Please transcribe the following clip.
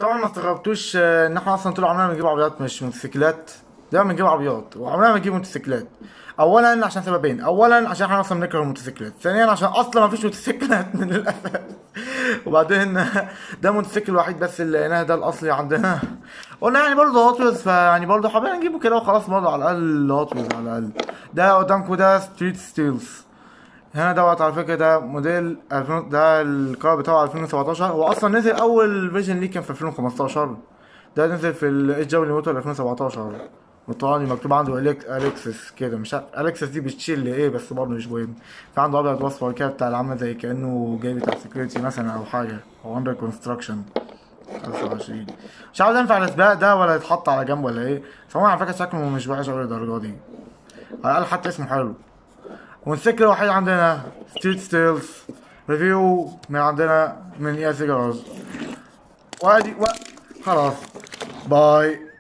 طبعا ما استغربتوش آه، ان احنا اصلا طول عمرنا بنجيب عربيات مش موتوسيكلات دايما بنجيب عربيات وعمرنا ما بنجيب موتوسيكلات اولا عشان سببين اولا عشان احنا اصلا بنكره الموتوسيكلات ثانيا عشان اصلا ما فيش موتوسيكلات من الاساس وبعدين ده الموتوسيكل الوحيد بس اللي لقيناه ده الاصلي عندنا قلنا يعني برضه هوت ويلز فيعني برضه حابين نجيبه كده وخلاص برضه على الاقل هوت ويلز على الاقل ده قدامكم ده ستريت ستيلز هنا دوت على فكره ده موديل 2000 ده الكار بتاعه 2017 هو اصلا نزل اول فيجن ليه كان في 2015 ده نزل في الاتش دبليو موتور 2017 وطبعا مكتوب عنده أليك اليكسس كده مش عارف اليكسس دي بتشيل لايه بس برضه مش مهم في عنده ابيض واصفر كده بتاع العامة زي كانه جاي بتاع سكيورتي مثلا او حاجه او اندر كونستراكشن 25 مش عارف ينفع السباق ده ولا يتحط على جنب ولا ايه بس هو على فكره شكله مش وحش قوي الدرجه دي على الاقل حتى اسمه حلو والسكر الوحيد عندنا ستريت ستيلز ريفيو من عندنا من اي سيجارز وادي و... خلاص باي